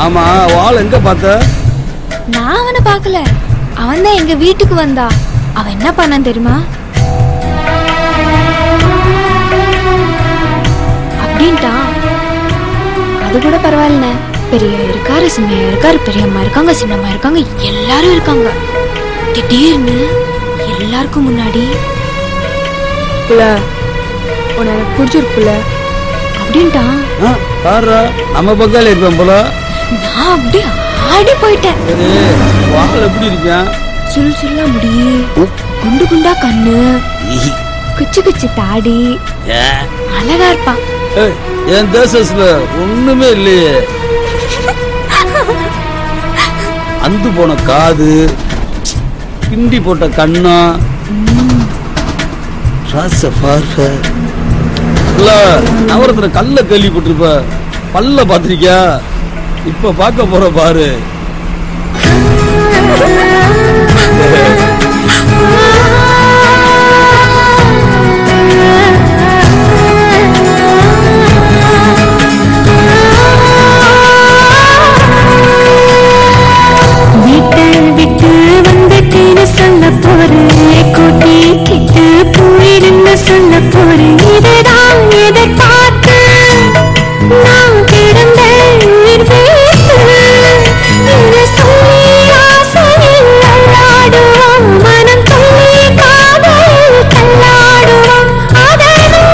ஆமா வாள் எங்க பார்த்த நான் அவனை பார்க்கல அவன் தான் எங்க வீட்டுக்கு வந்தா அவன் என்ன பண்ணான் தெரியுமா அப்படின்ட்டான் அது கூட பரவாயில்லண்ணே பெரிய இருக்காரு சின்னையா இருக்காரு பெரியம்மா இருக்காங்க சின்னம்மா இருக்காங்க எல்லாரும் இருக்காங்க திடீர்னு எல்லாருக்கும் முன்னாடி புள்ள உன்னை எனக்கு பிடிச்சிருக்குல்ல அப்படின்ட்டான் ஆ, பாருடா நம்ம பக்கால இருப்பேன் போல நான் அப்படியே ஆடி போயிட்டேன் சரி வாள் எப்படி இருக்கான் சுல் சுல்லா முடி குண்டு குண்டா கண்ணு குச்சி குச்சி தாடி அழகா இருப்பான் ஏய், என் தேசத்துல ஒண்ணுமே இல்லையே அந்து போன காது கிண்டி போட்ட கண்ணா ராச பார்வை இல்ல நவரத்துல கல்ல கேள்விப்பட்டிருப்ப பல்ல பாத்திருக்கியா இப்ப பார்க்க போற பாரு வீட்டை விட்டு வந்துட்டேன்னு சொல்ல போறேன் கூட்டி கிட்டு போயிடுன்னு சொல்ல போறேன் இதுதான் எதிர்பார்த்து நான் கிடந்தேன் உயிர் வைத்து இதை சொல்லி ஆசையில் அல்லாடுவோம் மனம் துள்ளி காதலில் தள்ளாடுவோம் அதை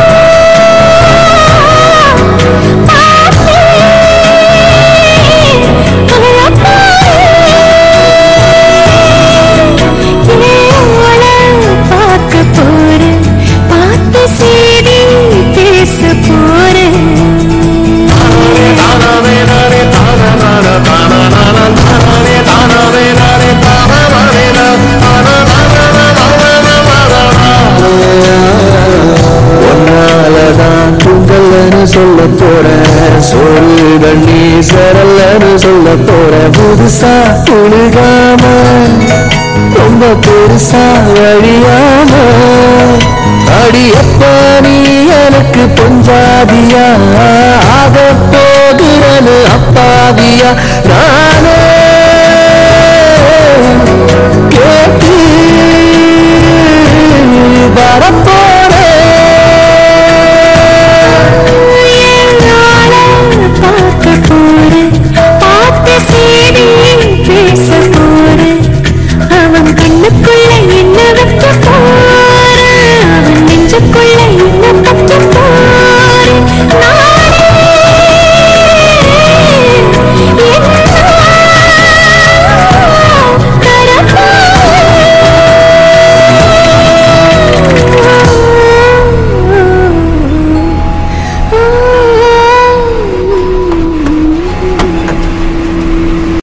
பார்க்க போறேன் பார்த்து செய்தி பேச போறேன் உன்னாலதான் துங்கல்னு சொல்ல போறேன் சோறு தண்ணி சரல்லன்னு சொல்ல போறேன் புதுசா துணுகாம ரொம்ப பெருசா அழியாம அடி எப்ப நீ எனக்கு பொஞ்சாதியா ஆக போகிறனு அப்பாவியா நானே கேட்டு வரப்போ